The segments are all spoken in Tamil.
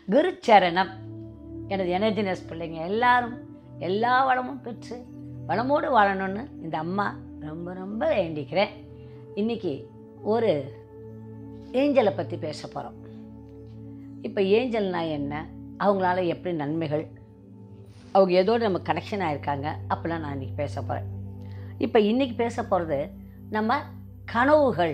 குருச்சரணம் எனது எனர்ஜினஸ் பிள்ளைங்க எல்லாரும் எல்லா வளமும் பெற்று வளமோடு வாழணும்னு இந்த அம்மா ரொம்ப ரொம்ப வேண்டிக்கிறேன் இன்றைக்கி ஒரு ஏஞ்சலை பற்றி பேச போகிறோம் இப்போ ஏஞ்சல்னா என்ன அவங்களால எப்படி நன்மைகள் அவங்க ஏதோடு நம்ம கனெக்ஷன் ஆயிருக்காங்க அப்படிலாம் நான் இன்றைக்கி பேச போகிறேன் இப்போ இன்றைக்கி பேச போகிறது நம்ம கனவுகள்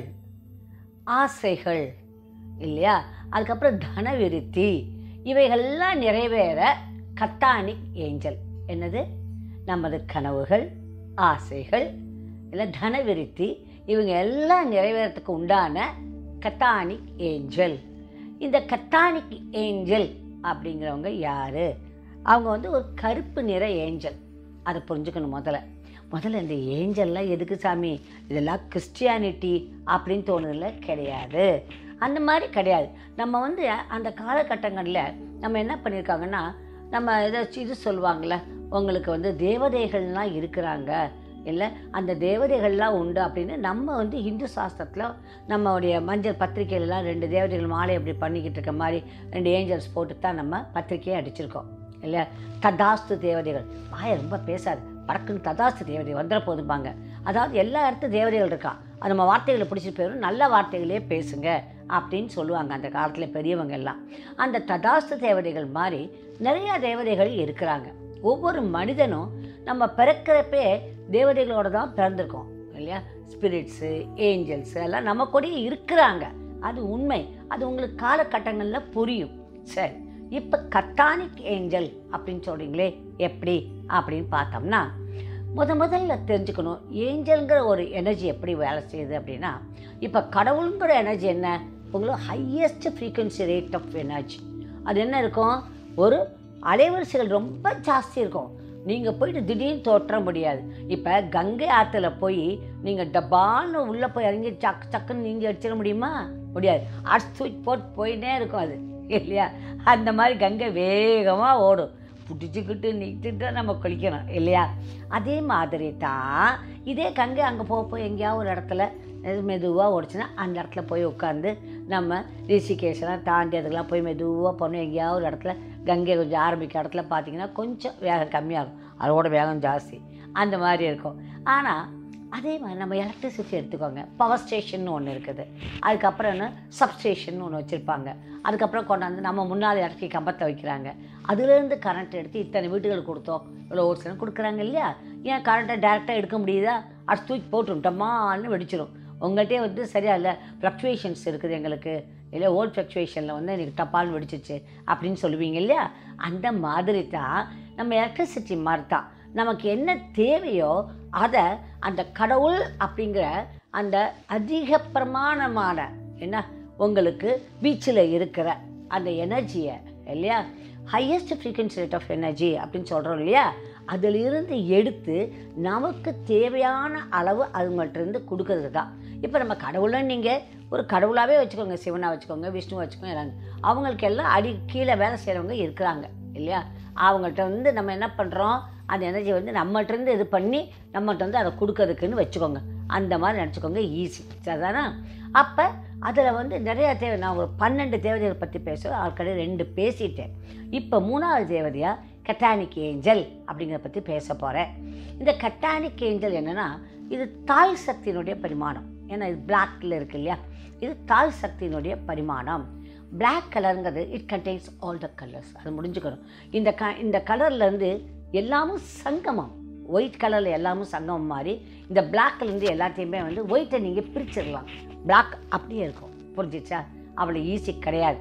ஆசைகள் இல்லையா அதுக்கப்புறம் தனவிருத்தி இவைகள்லாம் நிறைவேற கத்தானிக் ஏஞ்சல் என்னது நமது கனவுகள் ஆசைகள் இல்லை தனவிருத்தி இவங்க எல்லாம் நிறைவேறத்துக்கு உண்டான கத்தானிக் ஏஞ்சல் இந்த கத்தானிக் ஏஞ்சல் அப்படிங்கிறவங்க யார் அவங்க வந்து ஒரு கருப்பு நிற ஏஞ்சல் அதை புரிஞ்சுக்கணும் முதல்ல முதல்ல இந்த ஏஞ்சல்லாம் எதுக்கு சாமி இதெல்லாம் கிறிஸ்டியானிட்டி அப்படின்னு தோணுதில்ல கிடையாது அந்த மாதிரி கிடையாது நம்ம வந்து அந்த காலகட்டங்களில் நம்ம என்ன பண்ணியிருக்காங்கன்னா நம்ம ஏதாச்சும் இது சொல்லுவாங்கள்ல உங்களுக்கு வந்து தேவதைகள்லாம் இருக்கிறாங்க இல்லை அந்த தேவதைகள்லாம் உண்டு அப்படின்னு நம்ம வந்து இந்து சாஸ்திரத்தில் நம்மளுடைய மஞ்சள் பத்திரிக்கையிலலாம் ரெண்டு தேவதைகள் மாலை அப்படி பண்ணிக்கிட்டு இருக்க மாதிரி ரெண்டு ஏஞ்சல்ஸ் போட்டு தான் நம்ம பத்திரிக்கையை அடிச்சிருக்கோம் இல்லையா ததாஸ்து தேவதைகள் வாயை ரொம்ப பேசாது பறக்குன்னு ததாஸ்து தேவதை வந்துட போதும்பாங்க அதாவது எல்லா இடத்து தேவதைகள் இருக்கா அது நம்ம வார்த்தைகளை பிடிச்சி போயிடும் நல்ல வார்த்தைகளே பேசுங்க அப்படின்னு சொல்லுவாங்க அந்த காலத்தில் பெரியவங்க எல்லாம் அந்த ததாஸ்து தேவதைகள் மாதிரி நிறையா தேவதைகள் இருக்கிறாங்க ஒவ்வொரு மனிதனும் நம்ம பிறக்கிறப்பே தேவதைகளோட தான் பிறந்திருக்கோம் இல்லையா ஸ்பிரிட்ஸு ஏஞ்சல்ஸு எல்லாம் நம்ம கூடயே இருக்கிறாங்க அது உண்மை அது உங்களுக்கு காலகட்டங்களில் புரியும் சரி இப்போ கத்தானிக் ஏஞ்சல் அப்படின்னு சொல்கிறீங்களே எப்படி அப்படின்னு பார்த்தோம்னா முத முதல்ல தெரிஞ்சுக்கணும் ஏஞ்சல்ங்கிற ஒரு எனர்ஜி எப்படி வேலை செய்யுது அப்படின்னா இப்போ கடவுளுங்கிற எனர்ஜி என்ன உங்களுக்கு highest frequency rate of energy அது என்ன இருக்கும் ஒரு அலைவரிசைகள் ரொம்ப ஜாஸ்தி இருக்கும் நீங்கள் போயிட்டு திடீர்னு தோற்ற முடியாது இப்போ கங்கை ஆற்றுல போய் நீங்கள் டப்பான்னு உள்ளே போய் இறங்கி சக் சக்குன்னு நீங்கள் அடிச்சிட முடியுமா முடியாது அடிச்சு தூக்கி போட்டு போயிட்டே இருக்கும் அது இல்லையா அந்த மாதிரி கங்கை வேகமாக ஓடும் பிடிச்சிக்கிட்டு நிறுத்திட்டு நம்ம குளிக்கணும் இல்லையா அதே மாதிரி தான் இதே கங்கை அங்கே போக போய் எங்கேயாவது ஒரு இடத்துல மெதுவாக ஓடிச்சுன்னா அந்த இடத்துல போய் உட்காந்து நம்ம ரிஷிகேஷெல்லாம் தாண்டி அதுக்கெல்லாம் போய் மெதுவாக போனோம் எங்கேயாவது ஒரு இடத்துல கங்கை கொஞ்சம் ஆரம்பிக்கிற இடத்துல பார்த்தீங்கன்னா கொஞ்சம் வேகம் கம்மியாகும் அதோட வேகம் ஜாஸ்தி அந்த மாதிரி இருக்கும் ஆனால் அதே மாதிரி நம்ம எலக்ட்ரிசிட்டி எடுத்துக்கோங்க பவர் ஸ்டேஷன் ஒன்று இருக்குது அதுக்கப்புறம் என்ன சப்ஸ்டேஷன் ஒன்று வச்சுருப்பாங்க அதுக்கப்புறம் கொண்டாந்து நம்ம முன்னால் இறக்கி கம்பத்தை வைக்கிறாங்க அதுலேருந்து கரண்ட் எடுத்து இத்தனை வீட்டுகளுக்கு கொடுத்தோம் இவ்வளோ ஓட்ஸ்லாம் கொடுக்குறாங்க இல்லையா ஏன் கரண்ட்டை டேரெக்டாக எடுக்க முடியுதா அது தூக்கி போட்டுட்டோமான்னு வெடிச்சிடும் உங்கள்கிட்டே வந்து சரியா இல்லை ஃப்ளக்சுவேஷன்ஸ் இருக்குது எங்களுக்கு இல்லை ஓல்ட் ஃப்ளக்சுவேஷனில் வந்து எனக்கு டப்பால்னு வெடிச்சிச்சு அப்படின்னு சொல்லுவீங்க இல்லையா அந்த மாதிரி தான் நம்ம எலக்ட்ரிசிட்டி மாதிரி தான் நமக்கு என்ன தேவையோ அதை அந்த கடவுள் அப்படிங்கிற அந்த அதிக பிரமாணமான என்ன உங்களுக்கு பீச்சில் இருக்கிற அந்த எனர்ஜியை இல்லையா highest frequency rate of energy அப்படின்னு சொல்கிறோம் இல்லையா அதிலிருந்து எடுத்து நமக்கு தேவையான அளவு அதுங்கள்ட்ட கொடுக்கறது தான் இப்போ நம்ம கடவுளை நீங்கள் ஒரு கடவுளாகவே வச்சுக்கோங்க சிவனாக வச்சுக்கோங்க விஷ்ணு வச்சுக்கோங்க எல்லாம் அவங்களுக்கு எல்லாம் அடி கீழே வேலை செய்கிறவங்க இருக்கிறாங்க இல்லையா அவங்கள்ட்ட வந்து நம்ம என்ன பண்ணுறோம் அந்த எனர்ஜி வந்து நம்மகிட்டருந்து இது பண்ணி நம்மகிட்ட வந்து அதை கொடுக்கறதுக்குன்னு வச்சுக்கோங்க அந்த மாதிரி நினச்சிக்கோங்க ஈஸி சரிதானா அப்போ அதில் வந்து நிறையா தேவை நான் ஒரு பன்னெண்டு தேவதைகளை பற்றி பேசுவேன் ஆட்களே ரெண்டு பேசிட்டேன் இப்போ மூணாவது தேவதையாக கட்டானிக் ஏஞ்சல் அப்படிங்கிறத பற்றி பேச போகிறேன் இந்த கட்டானிக் ஏஞ்சல் என்னென்னா இது தாய் சக்தியினுடைய பரிமாணம் ஏன்னா இது பிளாக்ல இருக்கு இல்லையா இது தாய் சக்தியினுடைய பரிமாணம் பிளாக் கலருங்கிறது it contains all the colours அது முடிஞ்சுக்கணும் இந்த க இந்த கலர்லேருந்து எல்லாமும் சங்கமம் ஒயிட் கலரில் எல்லாமும் சங்கமம் மாதிரி இந்த பிளாக்லேருந்து எல்லாத்தையுமே வந்து ஒயிட்டை நீங்கள் பிரிச்சிடலாம் பிளாக் அப்படியே இருக்கும் புரிஞ்சிச்சா அவ்வளோ ஈஸி கிடையாது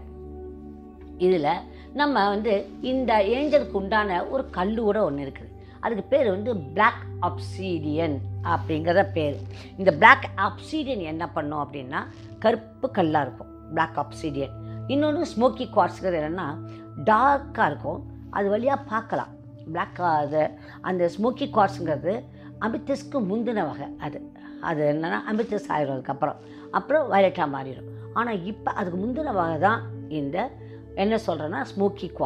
இதில் நம்ம வந்து இந்த ஏஞ்சலுக்கு உண்டான ஒரு கல் கூட ஒன்று இருக்குது அதுக்கு பேர் வந்து பிளாக் அப்சீடியன் அப்படிங்கிற பேர் இந்த பிளாக் அப்சீடியன் என்ன பண்ணும் அப்படின்னா கருப்பு கல்லாக இருக்கும் பிளாக் அப்சீடியன் இன்னொன்று ஸ்மோக்கி குவார்ட்ஸுங்கிறது என்னென்னா டார்க்காக இருக்கும் அது வழியாக பார்க்கலாம் பிளாக் அது அந்த ஸ்மோக்கி குவார்ட்ஸுங்கிறது அமித்தஸ்க்கு முந்தின வகை அது அது என்னென்னா அமித்தஸ் ஆயிரும் அதுக்கப்புறம் அப்புறம் வயலட்டாக மாறிடும் ஆனால் இப்போ அதுக்கு முந்தின வகை தான் இந்த என்ன சொல்கிறேன்னா ஸ்மோக்கி குவார்ட்ஸ்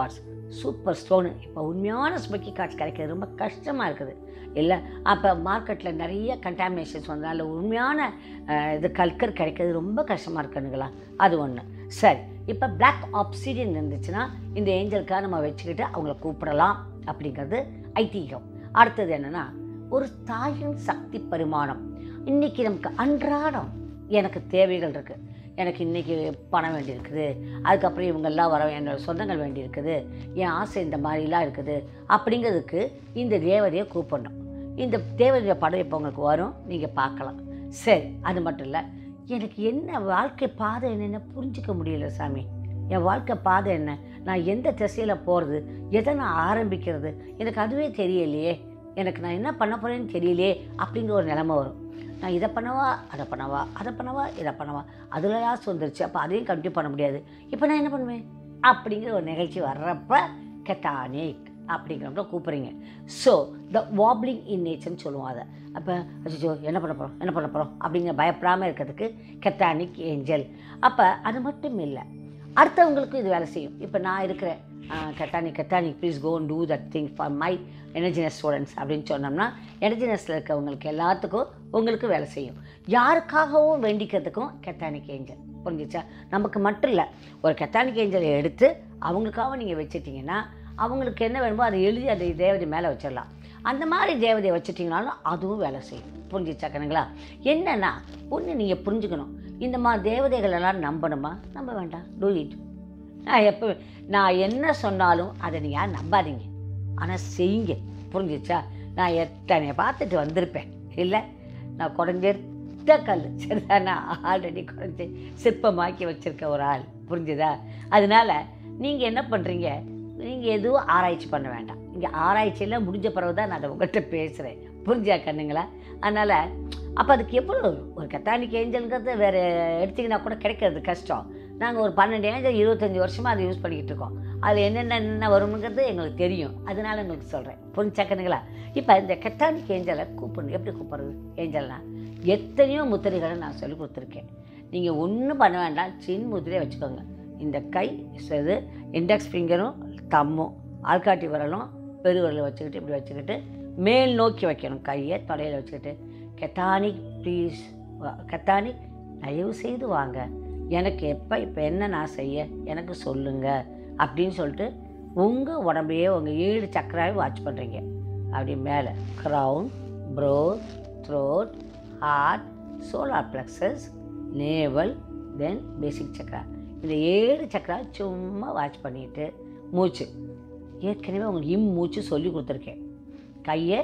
சூப்பர் ஸ்டோனு இப்போ உண்மையான ஸ்மோக்கி கார்ட்ஸ் கிடைக்கிறது ரொம்ப கஷ்டமாக இருக்குது இல்லை அப்போ மார்க்கெட்டில் நிறைய கண்டாமினேஷன்ஸ் வந்தனால உண்மையான அஹ், இது கல்கர் கிடைக்கிறது ரொம்ப கஷ்டமாக இருக்குனுங்களா அது ஒன்று சரி இப்போ Black obsidian இருந்துச்சுன்னா இந்த ஏஞ்சலுக்காக நம்ம வச்சுக்கிட்டு அவங்கள கூப்பிடலாம் அப்படிங்கிறது ஐதீகம் அடுத்தது என்னென்னா ஒரு தாயின் சக்தி பரிமாணம் இன்றைக்கி நமக்கு அன்றாடம் எனக்கு தேவைகள் இருக்குது எனக்கு இன்றைக்கி பணம் வேண்டியிருக்குது அதுக்கப்புறம் இவங்கெல்லாம் வர என்னோட சொந்தங்கள் வேண்டியிருக்குது என் ஆசை இந்த மாதிரிலாம் இருக்குது அப்படிங்கிறதுக்கு இந்த தேவதையை கூப்பிடணும் இந்த தேவதைய படம் இப்போ உங்களுக்கு வரும் நீங்கள் பார்க்கலாம் சரி அது மட்டும் இல்லை எனக்கு என்ன வாழ்க்கை பாதை என்னென்ன புரிஞ்சிக்க முடியல சாமி என் வாழ்க்கை பாதை என்ன நான் எந்த திசையில் போகிறது எதை நான் ஆரம்பிக்கிறது எனக்கு அதுவே தெரியலையே எனக்கு நான் என்ன பண்ண போகிறேன்னு தெரியலையே அப்படிங்கிற ஒரு நிலைமை வரும் நான் இதை பண்ணவா அதை பண்ணவா அதை பண்ணவா இதை பண்ணவா அதில் லாஸ் வந்துருச்சு அப்போ அதையும் கண்டினியூ பண்ண முடியாது இப்போ நான் என்ன பண்ணுவேன் அப்படிங்கிற ஒரு நிகழ்ச்சி வர்றப்ப கெட்டானிக் அப்படிங்கிறப்ப கூப்பிட்றீங்க ஸோ த வாப்ளிங் இன் நேச்சர்னு சொல்லுவோம் அதை அப்போ அச்சோ என்ன பண்ண போகிறோம் என்ன பண்ண போகிறோம் அப்படிங்கிற பயப்படாமல் இருக்கிறதுக்கு கெத்தானிக் ஏஞ்சல் அப்போ அது மட்டும் இல்லை அடுத்தவங்களுக்கும் இது வேலை செய்யும் இப்போ நான் இருக்கிறேன் கெட்டானிக் கெட்டானிக் please go to that thing for my energy nest students அப்படின்னு சொன்னோம்னா எனர்ஜினஸில் இருக்கவங்களுக்கு எல்லாத்துக்கும் உங்களுக்கு வேலை செய்யும் யாருக்காகவும் வேண்டிக்கிறதுக்கும் கெத்தானிக் ஏஞ்சல் புரிஞ்சிச்சா நமக்கு மட்டும் இல்லை ஒரு கெத்தானிக் ஏஞ்சலை எடுத்து அவங்களுக்காக நீங்கள் வச்சுட்டிங்கன்னா அவங்களுக்கு என்ன வேணுமோ அதை எழுதி அதை தேவதை மேலே வச்சிடலாம் அந்த மாதிரி தேவதையை வச்சுட்டிங்கனாலும் அதுவும் வேலை செய்யும் புரிஞ்சிச்சா கணுங்களா என்னன்னா ஒன்று நீங்கள் புரிஞ்சுக்கணும் இந்த மாதிரி தேவதைகள் எல்லாம் நம்பணுமா நம்ப வேண்டாம் டூ இட் நான் எப்போ நான் என்ன சொன்னாலும் அதை நீங்கள் யாரும் நம்பாதீங்க ஆனால் செய்யுங்க புரிஞ்சிச்சா நான் எத்தனை பார்த்துட்டு வந்திருப்பேன் இல்லை நான் குறைஞ்செடுத்த கல் சரிதா நான் ஆல்ரெடி குறைஞ்சி சிற்பமாக்கி வச்சுருக்க ஒரு ஆள் புரிஞ்சுதா அதனால நீங்கள் என்ன பண்ணுறீங்க நீங்கள் எதுவும் ஆராய்ச்சி பண்ண வேண்டாம் இங்கே ஆராய்ச்சியெல்லாம் முடிஞ்ச பிறகு தான் நான் அதை உங்கள்கிட்ட பேசுகிறேன் புரிஞ்சா கண்ணுங்களா அதனால் அப்போ அதுக்கு எவ்வளோ ஒரு கத்தானிக் ஏஞ்சல்ங்கிறது வேறு எடுத்திங்கன்னா கூட கிடைக்கிறது கஷ்டம் நாங்கள் ஒரு பன்னெண்டு ஏஞ்சல் இருபத்தஞ்சி வருஷமாக அதை யூஸ் பண்ணிக்கிட்டு இருக்கோம் அதில் என்னென்ன என்ன வருங்கிறது எங்களுக்கு தெரியும் அதனால உங்களுக்கு சொல்கிறேன் புரிஞ்சா கண்ணுங்களா இப்போ இந்த கத்தானிக் ஏஞ்சலை கூப்பிடணும் எப்படி கூப்பிட்றது ஏஞ்சல்னா எத்தனையோ முத்திரைகளை நான் சொல்லி கொடுத்துருக்கேன் நீங்கள் ஒன்றும் பண்ண வேண்டாம் சின் முத்திரையை வச்சுக்கோங்க இந்த கை இது இண்டெக்ஸ் ஃபிங்கரும் தம்மும் ஆள்காட்டி விரலும் பெருவிரலை வச்சுக்கிட்டு இப்படி வச்சுக்கிட்டு மேல் நோக்கி வைக்கணும் கையை தொடையில் வச்சுக்கிட்டு கெத்தானிக் ப்ளீஸ் கெத்தானிக் தயவு செய்து வாங்க எனக்கு எப்போ இப்போ என்ன நான் செய்ய எனக்கு சொல்லுங்க அப்படின்னு சொல்லிட்டு உங்கள் உடம்பையே உங்கள் ஏழு சக்கராவே வாட்ச் பண்ணுறீங்க அப்படி மேலே crown brow throat heart solar plexus navel then basic chakra இந்த ஏழு சக்கரா சும்மா வாட்ச் பண்ணிட்டு மூச்சு ஏற்கனவே உங்களுக்கு இம் மூச்சு சொல்லி கொடுத்துருக்கேன் கையை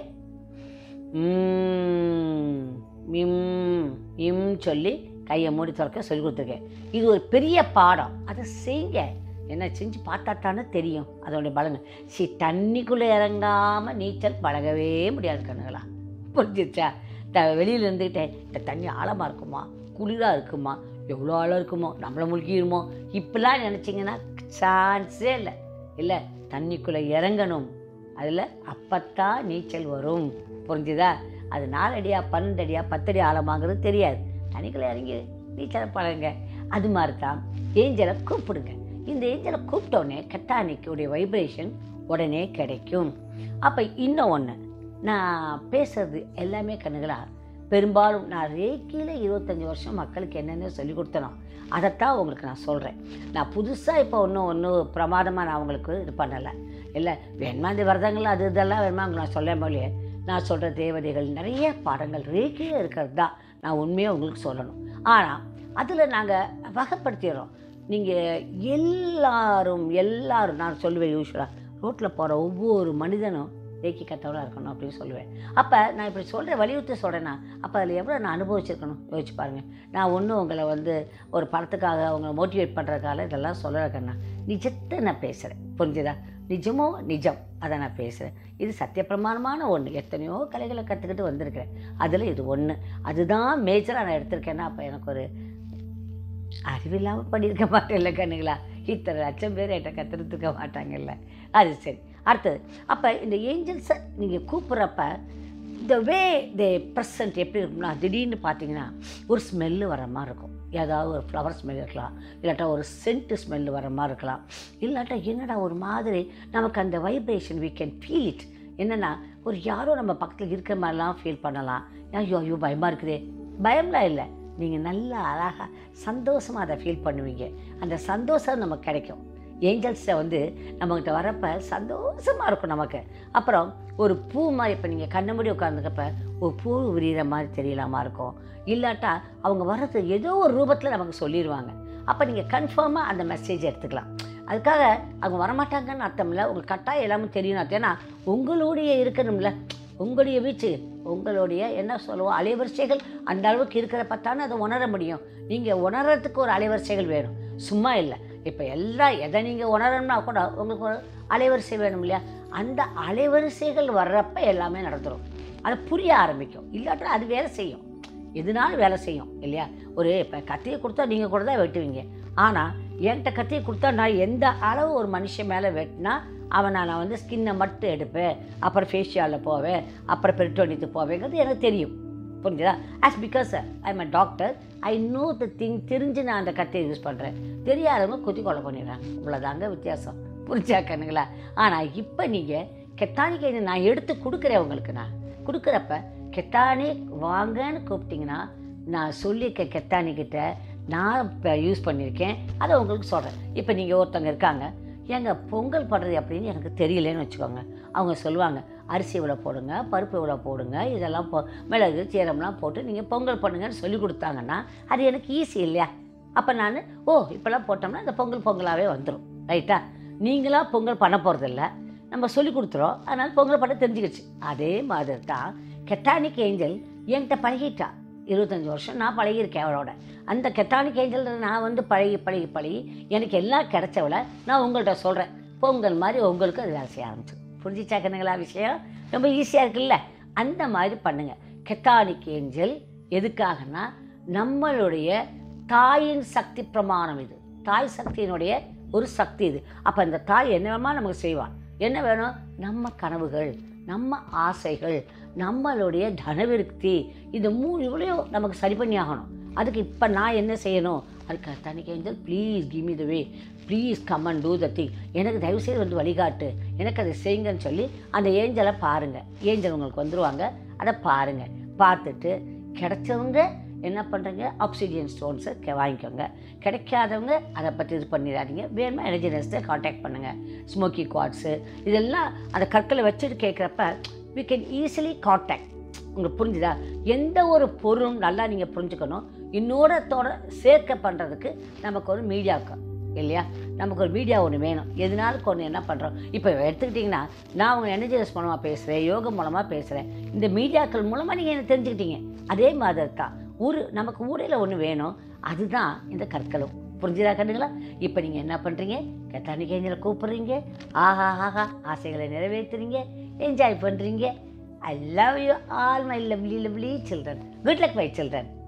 ம், இம் இம் சொல்லி கையை மூடி திறக்க சொல்லி கொடுத்துருக்கேன் இது ஒரு பெரிய பாடம் அதை செய்யுங்க என்ன செஞ்சு பார்த்தா தானே தெரியும் அதோடைய பலங்க சி தண்ணிக்குள்ளே இறங்காமல் நீச்சல் பழகவே முடியாது கண்ணுங்களா புரிஞ்சிச்சா த வெளியில் இருந்துக்கிட்டே இந்த தண்ணி ஆழமாக இருக்குமா குளிராக இருக்குமா எவ்வளோ ஆழம் இருக்குமோ நம்மளை முழுகிடுமோ இப்படிலாம் நினச்சிங்கன்னா சான்ஸே இல்லை இல்லை தண்ணிக்குள்ளே இறங்கணும் அதில் அப்பத்தான் நீச்சல் வரும் புரிஞ்சுதா அது நாலடியா பன்னெண்டடியா பத்தடி ஆழமாங்கிறது தெரியாது தண்ணிக்குள்ளே இறங்கி நீச்சலை பழகுங்க அது மாதிரி தான் ஏஞ்சலை கூப்பிடுங்க இந்த ஏஞ்சலை கூப்பிட்டோடனே கட்டானிக்குடைய வைப்ரேஷன் உடனே கிடைக்கும் அப்போ இன்னும் ஒன்று நான் பேசுறது எல்லாமே கண்ணுகளா பெரும்பாலும் நான் ரேக்கியில் இருபத்தஞ்சி வருஷம் மக்களுக்கு என்னென்ன சொல்லி கொடுத்தனோ அதைத்தான் உங்களுக்கு நான் சொல்கிறேன் நான் புதுசாக இப்போ ஒன்றும் ஒன்றும் பிரமாதமாக நான் உங்களுக்கு இது பண்ணலை இல்லை வேணுமா இந்த விரதங்கள் அது இதெல்லாம் வேணுமா உங்களுக்கு நான் சொல்ல போலே நான் சொல்கிற தேவதைகள் நிறைய பாடங்கள் ரேக்கியில் இருக்கிறது தான் நான் உண்மையாக உங்களுக்கு சொல்லணும் ஆனால் அதில் நாங்கள் வகைப்படுத்திடுறோம் நீங்கள் எல்லாரும் எல்லாரும் நான் சொல்லுவேன் யூஸ்வலாக ரோட்டில் போகிற ஒவ்வொரு மனிதனும் ரேக்கி கத்தவளாக இருக்கணும் அப்படின்னு சொல்லுவேன் அப்போ நான் இப்படி சொல்கிற வலியுறுத்தி சொல்கிறேன்னா அப்போ அதில் எவ்வளோ நான் அனுபவிச்சிருக்கணும் யோசிச்சு பாருங்கள் நான் ஒன்றும் உங்களை வந்து ஒரு படத்துக்காக உங்களை மோட்டிவேட் பண்ணுறதுக்காக இதெல்லாம் சொல்லறேன்னா நிஜத்தை நான் பேசுகிறேன் புரிஞ்சுதா நிஜமோ நிஜம் அதை நான் பேசுகிறேன் இது சத்தியப்பிரமாணமான ஒன்று எத்தனையோ கலைகளை கற்றுக்கிட்டு வந்திருக்கிறேன் அதில் இது ஒன்று அதுதான் மேஜராக நான் எடுத்திருக்கேன்னா அப்போ எனக்கு ஒரு அறிவில்லாமல் பண்ணியிருக்க மாட்டேன்ல கண்ணுங்களா இத்தனை லட்சம் பேர் என்கிட்ட கற்றுருக்க மாட்டாங்கல்ல அது சரி அடுத்தது அப்போ இந்த ஏஞ்சல்ஸை நீங்கள் கூப்பிட்றப்ப இந்த வே தே ப்ரெசன்ட் எப்படி இருக்கும்னா திடீர்னு பார்த்தீங்கன்னா ஒரு ஸ்மெல்லு வர மாதிரி இருக்கும் ஏதாவது ஒரு ஃப்ளவர் ஸ்மெல் இருக்கலாம் இல்லாட்டா ஒரு சென்ட் ஸ்மெல் வர மாதிரி இருக்கலாம் இல்லாட்டா என்னடா ஒரு மாதிரி நமக்கு அந்த vibration we can feel it என்னென்னா ஒரு யாரோ நம்ம பக்கத்தில் இருக்கிற மாதிரிலாம் ஃபீல் பண்ணலாம் ஐயோ ஐயோ பயமாக இருக்குதே பயம்லாம் இல்லை நீங்கள் நல்லா அழகாக சந்தோஷமாக அதை ஃபீல் பண்ணுவீங்க அந்த சந்தோஷம் நமக்கு கிடைக்கும் ஏஞ்சல்ஸை வந்து நம்மக்கிட்ட வரப்போ சந்தோஷமாக இருக்கும் நமக்கு அப்புறம் ஒரு பூ மாதிரி இப்போ நீங்கள் கண்ண மூடி உட்காந்துக்கப்ப ஒரு பூ விரிகிற மாதிரி தெரியலாமா இருக்கும் இல்லாட்டா அவங்க வர்றது ஏதோ ஒரு ரூபத்தில் நமக்கு சொல்லிடுவாங்க அப்போ நீங்கள் கன்ஃபார்மாக அந்த மெசேஜ் எடுத்துக்கலாம் அதுக்காக அவங்க வரமாட்டாங்கன்னு அர்த்தம் இல்லை உங்களுக்கு கட்டாயம் எல்லாமே தெரியணும் அர்த்தம் ஏன்னா உங்களுடைய இருக்கணும்ல உங்களுடைய வீச்சு உங்களுடைய என்ன சொல்லுவோம் அலைவரிசைகள் அந்த அளவுக்கு இருக்கிற பார்த்தானே அதை உணர முடியும் நீங்கள் உணர்றதுக்கு ஒரு அலைவரிசைகள் வேணும் சும்மா இல்லை இப்போ எல்லாம் எதை நீங்கள் உணரணும்னா கூட உங்களுக்கு ஒரு அலைவரிசை வேணும் இல்லையா அந்த அலைவரிசைகள் வர்றப்ப எல்லாமே நடந்துடும் அது புரிய ஆரம்பிக்கும் இல்லாட்டா அது வேலை செய்யும் எதுனாலும் வேலை செய்யும் இல்லையா ஒரு இப்போ கத்தியை கொடுத்தா நீங்கள் கூட தான் வெட்டுவீங்க ஆனால் என்கிட்ட கத்தியை கொடுத்தா நான் எந்த அளவு ஒரு மனுஷன் மேலே வெட்டினா அவனை நான் வந்து ஸ்கின்னை மட்டும் எடுப்பேன் அப்புறம் ஃபேஷியாலில் போவேன் அப்புறம் பெரிட்டோனியத்துக்கு போவேங்கிறது எனக்கு தெரியும் புரிஞ்சுதா as because I am a doctor I know the thing தெரிஞ்சு நான் அந்த கத்தியை யூஸ் பண்ணுறேன் தெரியாதவங்க குத்தி கொலை பண்ணிடுறாங்க இவ்வளோதாங்க வித்தியாசம் புரிஞ்சா கண்ணுங்களா ஆனால் இப்போ நீங்கள் கெத்தானிக்கை நான் எடுத்து கொடுக்குறேன் உங்களுக்கு நான் கொடுக்குறப்ப கெத்தானி வாங்கன்னு கூப்பிட்டிங்கன்னா நான் சொல்லியிருக்க கெத்தானிக்கிட்ட நான் இப்போ யூஸ் பண்ணியிருக்கேன் அதை உங்களுக்கு சொல்கிறேன் இப்போ நீங்கள் ஒருத்தவங்க இருக்காங்க ஏங்க பொங்கல் பண்ணுறது அப்படின்னு எனக்கு தெரியலன்னு வச்சுக்கோங்க அவங்க சொல்லுவாங்க அரிசி இவ்வளோ போடுங்க பருப்பு இவ்வளோ போடுங்க இதெல்லாம் போ மிளகு சீரம்லாம் போட்டு நீங்கள் பொங்கல் பண்ணுங்கன்னு சொல்லி கொடுத்தாங்கன்னா அது எனக்கு ஈஸி இல்லையா அப்போ நான் ஓ இப்போல்லாம் போட்டோம்னா இந்த பொங்கல் பொங்கலாகவே வந்துடும் ரைட்டா நீங்களாக பொங்கல் பண்ண போகிறதில்ல நம்ம சொல்லி கொடுத்துறோம் அதனால் பொங்கல் பண்ண தெரிஞ்சுக்கிச்சு அதே மாதிரி தான் கெட்டானிக் ஏஞ்சல் என்கிட்ட பழகிட்டா இருபத்தஞ்சி வருஷம் நான் பழகியிருக்கேன் அவளோட அந்த கெட்டானிக் ஏஞ்சல் நான் வந்து பழகி பழகி பழகி எனக்கு எல்லாம் கிடைச்சவள நான் உங்கள்கிட்ட சொல்கிறேன் பொங்கல் மாதிரி உங்களுக்கு அது வேலை செய்ய ஆரம்பிச்சு புரிஞ்சிச்சா கண்ணுங்களா விஷயம் ரொம்ப ஈஸியாக இருக்குல்ல அந்த மாதிரி பண்ணுங்கள் கெட்டானிக் ஏஞ்சல் எதுக்காகனா நம்மளுடைய தாயின் சக்தி பிரமாணம் இது தாய் சக்தியினுடைய ஒரு சக்தி இது அப்போ இந்த தாய் என்ன வேணுமா நமக்கு செய்வான் என்ன வேணும் நம்ம கனவுகள் நம்ம ஆசைகள் நம்மளுடைய தனவிருத்தி இது மூணு இவ்வளோ நமக்கு சரி பண்ணி ஆகணும் அதுக்கு இப்போ நான் என்ன செய்யணும் அதுக்கு தனிக்கு angel please give me the way please come and do the thing எனக்கு தயவுசெய்து வந்து வழிகாட்டு எனக்கு அதை செய்யுங்கன்னு சொல்லி அந்த ஏஞ்சலை பாருங்கள் ஏஞ்சல் உங்களுக்கு வந்துருவாங்க அதை பாருங்கள் பார்த்துட்டு கிடைச்சவங்க என்ன பண்ணுறீங்க ஆக்சிஜன் ஸ்டோன்ஸை கெ வாங்கிக்கோங்க கிடைக்காதவங்க அதை பற்றி இது பண்ணிடாதீங்க வேணுமா எனர்ஜி நெஸ்ட்டை காண்டாக்ட் பண்ணுங்கள் ஸ்மோக்கி குவாட்ஸு இதெல்லாம் அந்த கற்களை வச்சுட்டு கேட்குறப்ப we கேன் ஈஸிலி காண்டாக்ட் உங்களுக்கு புரிஞ்சுதா எந்த ஒரு பொருளும் நல்லா நீங்கள் புரிஞ்சுக்கணும் இன்னொருத்தோட சேர்க்க பண்ணுறதுக்கு நமக்கு ஒரு மீடியாக்கம் இல்லையா நமக்கு ஒரு மீடியா ஒன்று வேணும் எதனாலும் ஒன்று என்ன பண்ணுறோம் இப்போ எடுத்துக்கிட்டிங்கன்னா நான் உங்கள் எனர்ஜினஸ் மூலமாக பேசுகிறேன் யோகம் மூலமாக பேசுகிறேன் இந்த மீடியாக்கள் மூலமாக நீங்கள் என்ன தெரிஞ்சுக்கிட்டீங்க அதே மாதிரி தான் ஒரு நமக்கு ஊடையில் ஒன்று வேணும் அதுதான் இந்த கற்களும் புரிஞ்சுதா கண்டுங்களா இப்போ நீங்கள் என்ன பண்ணுறீங்க கத்தானிக்கு ஏஞ்சலை கூப்பிட்றீங்க ஆஹா ஆஹா ஆசைகளை நிறைவேற்றுறீங்க என்ஜாய் பண்ணுறீங்க I love you all my lovely lovely children good luck my children